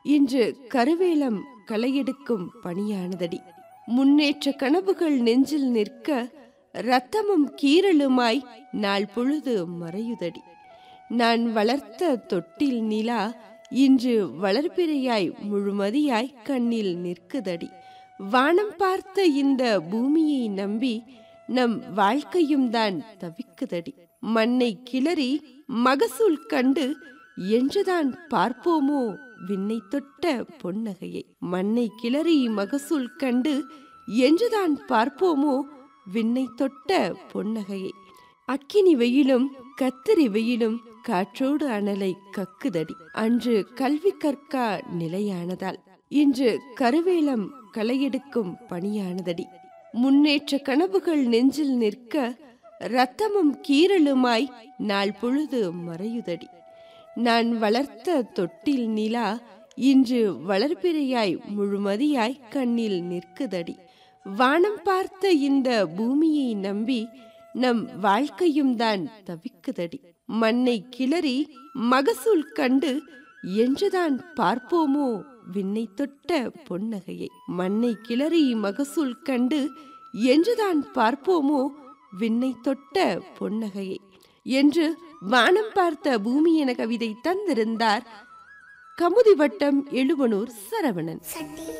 இன்று கருவேலம் களையெடுக்கும் பணியானதடி முன்னேற்ற கனவுகள் நெஞ்சில் நிற்க ரத்தமும் கீரலுமாய் நாள் பொழுது மறையுதடி நான் வளர்த்த தொட்டில் நிலா இன்று வளர்பிறையாய் முழுமதியாய் கண்ணில் நிற்குதடி வானம் பார்த்த இந்த பூமியை நம்பி நம் வாழ்க்கையும் தான் தவிக்குதடி மண்ணை கிளறி மகசூல் கண்டு என்றுதான் பார்ப்போமோ விண்ணை தொட்ட பொன்னகையை மண்ணை கிளறி மகசூல் கண்டு என்றுதான் பார்ப்போமோ விண்ணை தொட்ட பொன்னகையை அக்கினி வெயிலும் கத்திரி வெயிலும் காற்றோடு அனலை கக்குதடி அன்று கல்வி கற்கா நிலையானதால் இன்று கருவேலம் களையெடுக்கும் பணியானதடி முன்னேற்ற கனவுகள் நெஞ்சில் நிற்க ரத்தமும் கீரலுமாய் நாள் பொழுது மறையுதடி நான் வளர்த்த தொட்டில் நிலா இன்று வளர்பிறையாய் முழுமதியாய் கண்ணில் நிற்குதடி வானம் பார்த்த இந்த பூமியை நம்பி நம் வாழ்க்கையும் தான் தவிக்குதடி மண்ணை கிளறி மகசூல் கண்டு என்றுதான் பார்ப்போமோ விண்ணை தொட்ட பொன்னகையை மண்ணை கிளறி மகசூல் கண்டு என்றுதான் பார்ப்போமோ விண்ணை தொட்ட பொன்னகையை என்று வானம் பார்த்த பூமி என கவிதை தந்திருந்தார் கமுதி வட்டம் எழுவனூர் சரவணன் சட்டி